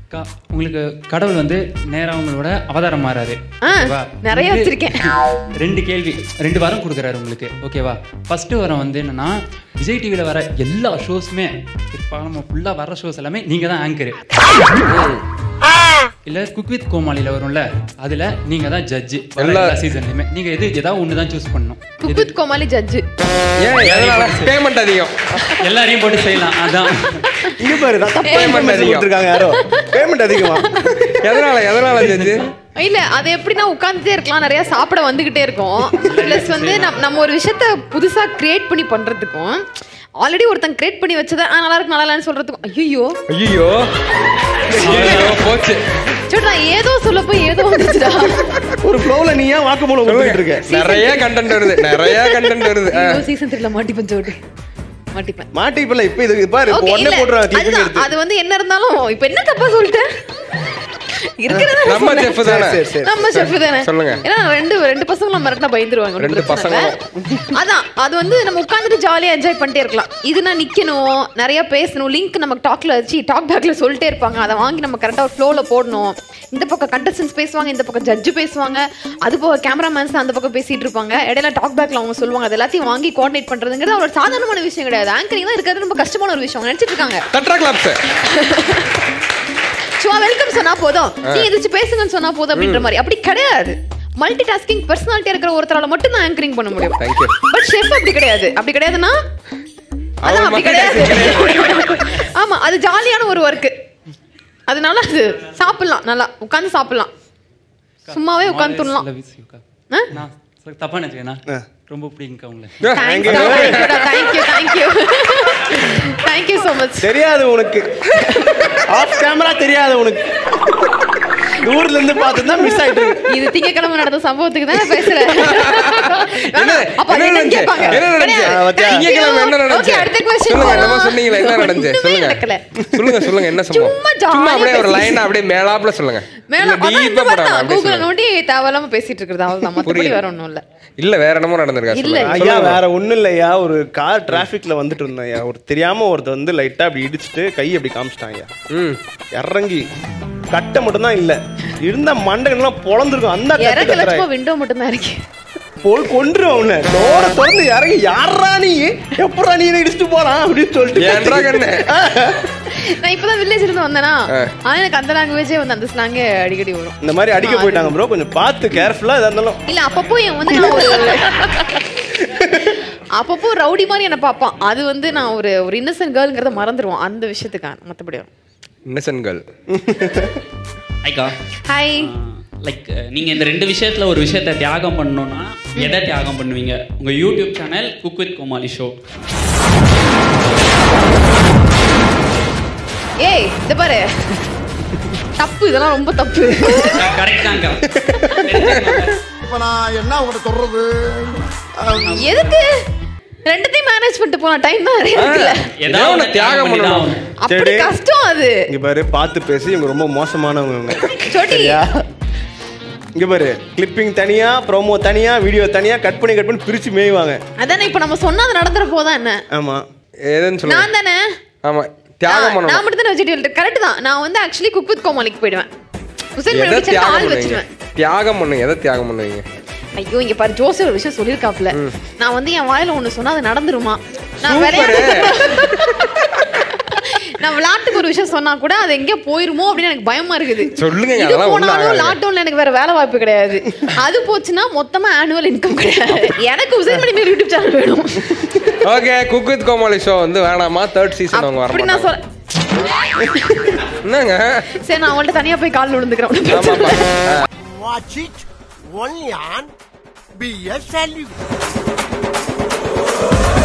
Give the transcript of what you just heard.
அக்கா, உங்களுக்கு கடவுள் வந்து நேரா உங்களோட அவதாரம் மாறாரு ஆ, ஓகேவா? நிறைய இது- வச்சிருக்கேன். ரெண்டு கேள்வி ரெண்டு வாரம் கொடுக்குறாரு உங்களுக்கு ஓகேவா ஃபர்ஸ்ட் வாரம் வந்து என்னன்னா விஜய் டிவியில வர எல்லா ஷோஸுமே நம்ம ஃபுல்லா வர ஷோஸ் எல்லாமே நீங்க தான் ஆங்கரு இல்ல குக் வித் கோமாளில வரும்ல அதுல நீங்க தான் ஜட்ஜு எல்லா சீசன்லயுமே நீங்க எது ஏதாவது ஒன்று தான் சூஸ் பண்ணணும் குக்குத் கோமாளி ஜட்ஜு ஏன் எதனால பேமெண்ட் அதிகம் எல்லாரையும் போட்டு செய்யலாம் அதான் இங்க பாரு தப்பா Payment பேமெண்ட் அதிகம். கொடுத்துருக்காங்க யாரோ பேமெண்ட் அதிகமா எதனால எதனால ஜட்ஜு இல்ல அது எப்படின்னா உட்காந்துட்டே இருக்கலாம் நிறைய சாப்பிட வந்துகிட்டே இருக்கும் பிளஸ் வந்து நம்- நம்ம ஒரு விஷயத்த புதுசா கிரியேட் பண்ணி பண்றதுக்கும் ஆல்ரெடி ஒருத்தன் கிரியேட் பண்ணி வச்சதை "ஆ, நல்லா இருக்கு நல்லா இல்லைன்னு சொல்றதுக்கும் ஐயோ ஐயோ ஐயோ போச்சு சரி நான் ஏதோ சொல்ல போய் ஏதோ வந்துச்சுடா ஒரு ஃப்ளோல நீ ஏன் வாக்குமூலம் கொடுத்துட்டு இருக்க நிறைய கண்டென்ட் வருது நிறைய கண்டென்ட் வருது ஆ. ஐயோ சீசன் த்ரீல மாட்டிப்பேன் ஜோடி மாட்டிப்பேன் மாட்டிப்பல இப்ப இது இது பாரு இப்போ Okay, உடனே இல்ல, போட்டுறாங்க கிளிப்பிங் அதுதான், எடுத்து அது வந்து என்ன இருந்தாலும் இப்ப என்ன தப்பா சொல்லிட்டேன் இருக்கிறத நான் நம்ம சொன்னேன். செஃப் தானே சரி, சரி. நம்ம செஃப் தானே சொல்லுங்க. ஏன்னா ரெண்டு ரெண்டு பசங்களும் மிரட்டினா பயந்துருவாங்க ஒண்ணும் ரெண்டு பிரச்சனை இல்ல. அதான் அது வந்து நம்ம உட்காந்துட்டு ஜாலியா என்ஜாய் பண்ணிட்டே இருக்கலாம் இதுனா நிக்கணும் நிறைய பேசணும் லிங்க் நமக்கு டாக்ல வச்சு டாக் பேக்ல சொல்லிட்டே இருப்பாங்க அதை வாங்கி நம்ம கரெக்டா ஒரு ஃப்ளோல போடணும் இந்த பக்கம் கண்டஸ்டன்ஸ் பேசுவாங்க இந்த பக்கம் ஜட்ஜு பேசுவாங்க அது போக கேமராமேன்ஸ் அந்த பக்கம் பேசிட்டு இருப்பாங்க இடையில டாக் பேக்ல அவங்க சொல்லுவாங்க அது எல்லாத்தையும் வாங்கி கோஆர்டினேட் பண்றதுங்கிறது ஒரு சாதாரணமான விஷயம் கிடையாது ஆங்கரிங் தான் இருக்கிறது ரொம்ப கஷ்டமான ஒரு விஷயம் அவங்க நினைச்சிட்டு இருக்காங்க தட்ரா கிளாப்ஸ் சும்மா வெல்கம் சொன்னா போதும் நீ எதிர்த்து பேசுங்கன்னு சொன்னா போதும் அப்படின்ற மாதிரி அப்படி கிடையாது மல்டி டாஸ்கிங் பர்சனாலிட்டி இருக்கிற ஒருத்தரால மட்டும் தான் ஆங்கரிங் பண்ண முடியும் Thank you. பட் ஷெஃப் அப்படி கிடையாது அப்படி கிடையாதுன்னா அதான் அவர் அப்படி கிடையாது ஆமா அது ஜாலியான ஒரு ஒர்க் அதனால அது சாப்பிடலாம் நல்லா உட்கார்ந்து சாப்பிடலாம் சும்மாவே உட்கார்ந்து துண்ணலாம் Love you, அக்கா. ஆ? நான் சரி, தப்பா நினைச்சுக்கேண்ணா ஆ. ரொம்ப பிடிக்குங்க உங்களை thank you thank you thank you thank you so much தெரியாது உனக்கு ஆஃப் கேமரா தெரியாது உனக்கு தூரத்துல இருந்து பார்த்து தான் மிஸ் ஆயிட்டு இருக்கு. இது திங்கக்கிழமை நடந்த சம்பவத்துக்கு தான் பேசுறேன் என்ன அப்ப என்ன என்னன்னு நடந்துச்சு? கேட்பாங்க. என்ன நடந்துச்சு? கிடையாது. ஆ, பாத்தியா? Thank you. திங்கட்கிழமை என்ன நடந்துச்சு? Okay, அடுத்த question சொல்லுங்க, போலாம். என்னமோ சொன்னீங்களே, என்ன நடந்துச்சு? ஒண்ணுமே சொல்லுங்க. நடக்கல. சொல்லுங்க சொல்லுங்க என்ன சம்பவம் சும்மா சும்மா அப்படியே ஜாலியா ஒரு பேசிட்டு லைன் அப்படியே மேலாப்ல சொல்லுங்க மேல இல்ல, அதான் deep இந்த ஆ மாதிரி போடாம தான் அப்படியே கூகுள சொல்லுங்க. நோண்டி தேவையில்லாம பேசிட்டு இருக்கிறது அவ்வளவுதான் மத்தபடி புரியுது. வேற ஒண்ணும் இல்ல இல்ல வேற என்னமோ நடந்திருக்கா இல்ல. சொல்லுங்க. ஐயா சொல்லுங்க. வேற ஒண்ணும் இல்லையா ஒரு கார் டிராஃபிக்ல வந்துட்டு இருந்தேன் ஐயா ஒரு தெரியாம ஒருத்தர் வந்து லைட்டா அப்படி இடிச்சிட்டு கை அப்படி காமிச்சிட்டாங்க ஐயா ம் இறங்கி கட்டை மட்டும் தான் இல்ல இருந்த மண்டகம்லாம் பொழந்திருக்கும் அந்த கட்டு இறங்க கட்டுறாங்க. லட்சமா விண்டோ மட்டும் தான் இருக்கு போய் கொன்றுவேன் அவனை டோர திறந்து இறங்கி யாரா நீ எப்படா நீ என்னை இடிச்சிட்டு போறான் அப்படின்னு சொல்லிட்டு ஏன்டா கண்ணு நான் இப்பதான் வில்லேஜ் இருந்து வந்தேனா ஆனா எனக்கு அந்த லாங்குவேஜே வந்து அந்த ஸ்லாங்கே அடிக்கடி வரும் இந்த மாதிரி அடிக்க போயிட்டாங்க ப்ரோ கொஞ்சம் பார்த்து கேர்ஃபுல்லா எதா இருந்தாலும் இல்ல அப்பப்போ என் வந்து நான் ஒரு அப்பப்போ ரவுடி மாதிரி என்ன பார்ப்பான் அது வந்து நான் ஒரு ஒரு இன்னசென்ட் கேர்ள்ங்கிறத மறந்துடுவோம் அந்த விஷயத்துக்கான மத்தபடி இன்னசென்ட் கேர்ள் ஐக்கா ஹாய் லைக் நீங்க இந்த ரெண்டு விஷயத்துல ஒரு விஷயத்த தியாகம் பண்ணணும்னா எதை தியாகம் பண்ணுவீங்க உங்க YouTube channel cook with Comali show ஏய் இந்த பாரு தப்பு இதெல்லாம் ரொம்ப தப்பு கரெக்ட் தாங்க இப்ப நான் என்ன உங்கள்கிட்ட சொல்றது எதுக்கு ரெண்டுத்தையும் மேனேஜ் பண்ணிட்டு போனா டைம் தான் நிறைய இருக்குல்ல ஏதாவது ஒண்ணு தியாகம் பண்ணி தான் ஆகணும். அப்படி சரி. கஷ்டம் அது இங்க பாரு பார்த்து பேசி இவங்க ரொம்ப மோசமானவங்க இவங்க சொட்டி சரியா இங்க பாரு கிளிப்பிங் தனியா ப்ரோமோ தனியா வீடியோ தனியா கட் பண்ணி கட் பண்ணி பிரிச்சு மேய்வாங்க அதானே இப்ப நம்ம சொன்னா அது நடந்துற போதா என்ன ஆமா ஏதுன்னு சொல்லுங்க நான் தானே ஆமா தியாகம் நான் பண்ணணும் மட்டும் தானே வெஜிடபிள் கரெக்ட் தான் நான் வந்து ஆக்சுவலி குக் வித் கோமாளிக்கு போயிடுவேன் உசேன் எதை மேடம் தியாகம் ஆள் பண்ணுவீங்க வச்சிருவேன் தியாகம் பண்ணுங்க எதை தியாகம் பண்ணுவீங்க ஐயோ இங்க பாரு ஜோசி ஒரு விஷயம் சொல்லிருக்காப்ல நான் வந்து என் வாயில ஒண்ணு சொன்னா அது நடந்துருமா நான் விளையாட்டு நான் விளையாட்டுக்கு ஒரு விஷயம் சொன்னா கூட அது எங்க போயிருமோ அப்படின்னு எனக்கு பயமா இருக்குது சொல்லுங்க, இது அதெல்லாம் ஒண்ணும் போனாலும் ஆகாது. லாக்டவுன்ல எனக்கு வேற வேலை வாய்ப்பு கிடையாது அது போச்சுன்னா மொத்தமா ஆனுவல் இன்கம் கிடையாது எனக்கு உசேன் மணி மேல் யூடியூப் சேனல் வேணும் okay cook with Comali show வந்து வேணாமா தேர்ட் சீசன் அவங்க வர அப்படி நான் மாட்டாங்க சொல்ல என்னங்க சரி நான் அவங்கள்ட்ட தனியா போய் கால் விழுந்துக்கிறேன் ஆமாப்பா ஆ. Watch it only on P a